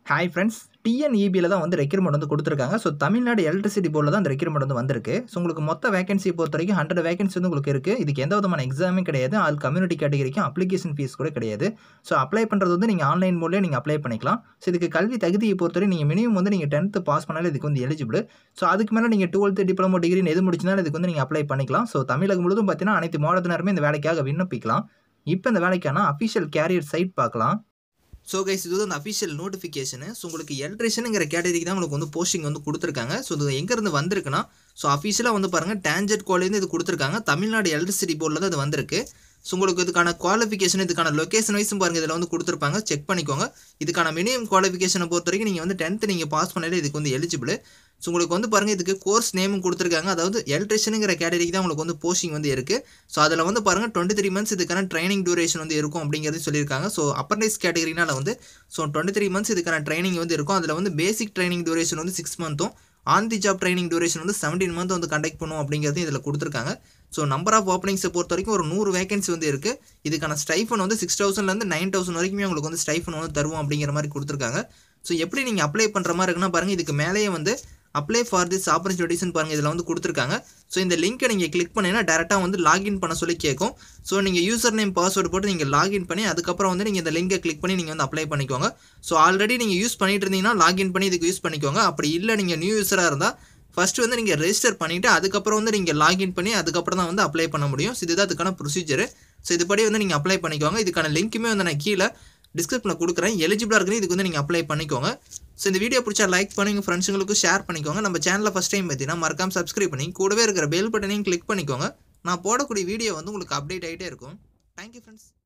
hi friends டிஎன்இபியில் தான் வந்து requirement வந்து கொடுத்துருக்காங்க ஸோ தமிழ்நாடு எலக்ட்ரிசிட்டி போர்டில் தான் அந்த ரெக்யூர்மெண்ட் வந்து வந்திருக்கு ஸோ உங்களுக்கு மொத்த வேகன்சி பொறுத்த வரைக்கும் ஹண்ட்ரட் வேகன்சி வந்து உங்களுக்கு இருக்குது இதுக்கு எந்த விதமான எக்ஸாமே கிடையாது ஆல் கம்யூனிட்டி கேட்டகரிக்கும் அப்ளிகேஷன் ஃபீஸ் கூட கிடையாது ஸோ அப்ளை பண்ணுறது வந்து நீங்கள் ஆன்லைன் மூலியே நீங்கள் அப்ளை பண்ணிக்கலாம் ஸோ இதுக்கு கல்வி தகுதியை பொறுத்தவரை நீங்கள் மினிமம் வந்து நீங்கள் டென்த்து பாஸ் பண்ணாலே இதுக்கு வந்து எலிஜிபிள் ஸோ அதுக்கு மேலே நீங்கள் டுவெல்த்து டிப்ளமோ டிகிரி எது முடிச்சினாலும் இதுக்கு வந்து நீங்கள் அப்ளை பண்ணிக்கலாம் ஸோ தமிழகம் முழுவதும் பார்த்தீங்கன்னா அனைத்து மாவட்டத்தினருமே இந்த வேலைக்காக விண்ணப்பிக்கலாம் இப்போ இந்த வேலைக்கான அஃபிஷியல் கேரியர் சைட் பார்க்கலாம் ஸோ கைஸ் இது வந்து அந்த அஃபிஷியல் நோட்டிஃபிகேஷனு ஸோ உங்களுக்கு எலக்ட்ரிஷனுங்கிற கேட்டகரிக்கு தான் உங்களுக்கு வந்து போஸ்டிங் வந்து கொடுத்துருக்காங்க ஸோ இது எங்கேருந்து வந்திருக்குன்னா ஸோ அஃபிஷியலாக வந்து பாருங்கள் டேஞ்சட் காலேஜ் இது கொடுத்துருக்காங்க தமிழ்நாடு எலக்ட்ரிசிட்டி போர்டில் தான் இது வந்திருக்கு ஸோ உங்களுக்கு இதுக்கான குவாலிஃபிகேஷன் இதுக்கான லொக்கேஷன் வைஸும் பாருங்கள் இதில் வந்து கொடுத்துருப்பாங்க செக் பண்ணிக்கோங்க இதுக்கான மினிமம் குவாலிஃபிகேஷனை பொறுத்த வரைக்கும் நீங்கள் வந்து டென்த்து நீங்கள் பாஸ் பண்ணாலே இதுக்கு வந்து எலிஜிபிள் ஸோ உங்களுக்கு வந்து பாருங்கள் இதுக்கு கோர்ஸ் நேமும் கொடுத்துருக்காங்க அதாவது எலக்ட்ரிஷனுங்கிற கேட்டகரிக்கு தான் உங்களுக்கு வந்து போஸ்டிங் வந்து இருக்குது ஸோ அதில் வந்து பாருங்கள் டுவெண்ட்டி த்ரீ மந்த்ஸ் இதுக்கான ட்ரைனிங் டியூரேஷன் வந்து இருக்கும் அப்படிங்கிறது சொல்லியிருக்காங்க ஸோ அப்பர்னைஸ் கேட்டகரினால வந்து ஸோ டுவெண்ட்டி த்ரீ மந்த்ஸ் இதுக்கான ட்ரைனிங் வந்து இருக்கும் அதில் வந்து பேசிக் ட்ரைனிங் டியூரேஷன் வந்து சிக்ஸ் மந்த்தும் on the job training duration வந்து செவன்டீன் மந்த் வந்து கண்டக்ட் பண்ணும் அப்படிங்கிறது இதில் கொடுத்துருக்காங்க ஸோ நம்பர் ஆஃப் ஓப்பனிங்ஸை பொறுத்த வரைக்கும் ஒரு நூறு வேகன்சி வந்து இருக்குது இதுக்கான ஸ்டைஃபன் வந்து சிக்ஸ் தௌசண்ட்லேருந்து நைன் தௌசண்ட் வரைக்குமே உங்களுக்கு வந்து ஸ்டைஃபன் வந்து தருவோம் அப்படிங்கிற மாதிரி கொடுத்துருக்காங்க ஸோ எப்படி நீங்கள் அப்ளை பண்ணுற மாதிரி இருக்குன்னா பாருங்கள் இதுக்கு மேலேயே வந்து அப்ளை ஃபார் திஸ் ஆப்பர்ச்சுனிட்டிஸ்னு பாருங்கள் இதில் வந்து கொடுத்துருக்காங்க ஸோ இந்த லிங்க்கை நீங்கள் கிளிக் பண்ணிங்கன்னா டேரெக்டாக வந்து லாகின் பண்ண சொல்லி கேட்கும் ஸோ நீங்கள் யூசர் நேம் பாஸ்வேர்டு போட்டு நீங்கள் லாகின் பண்ணி அதுக்கப்புறம் வந்து நீங்கள் இந்த லிங்கை கிளிக் பண்ணி நீங்கள் வந்து அப்ளை பண்ணிக்கோங்க ஸோ ஆல்ரெடி நீங்கள் யூஸ் பண்ணிட்டு இருந்தீங்கன்னா லாகின் பண்ணி இதுக்கு யூஸ் பண்ணிக்கோங்க அப்படி இல்லை நீங்கள் நியூ யூஸராக இருந்தால் ஃபஸ்ட்டு வந்து நீங்கள் ரெஜிஸ்டர் பண்ணிவிட்டு அதுக்கப்புறம் வந்து நீங்கள் லாகின் பண்ணி அதுக்கப்புறம் தான் வந்து அப்ளை பண்ண முடியும் ஸோ இதுதான் அதுக்கான ப்ரொசீஜர் ஸோ இதுபடி வந்து நீங்கள் அப்ளை பண்ணிக்கோங்க இதுக்கான லிங்க்குமே வந்து நான் கீழே டிஸ்கிரிப்ஷனில் கொடுக்குறேன் எலிஜிபிளாக இருக்குன்னு இதுக்கு வந்து நீங்கள் அப்ளை பண்ணிக்கோங்க ஸோ இந்த வீடியோ பிடிச்சா லைக் பண்ணி உங்கள் ஃப்ரெண்ட்ஸுங்களுக்கு ஷேர் பண்ணிக்கோங்க நம்ம சேனலில் ஃபஸ்ட் டைம் பார்த்தீங்கன்னா மறக்காம சப்ஸ்கிரைப் பண்ணி கூடவே இருக்கிற பெல் பட்டனையும் கிளிக் பண்ணிக்கோங்க நான் போடக்கூடிய வீடியோ வந்து உங்களுக்கு அப்டேட் ஆகிட்டே இருக்கும் தேங்க்யூ ஃப்ரெண்ட்ஸ்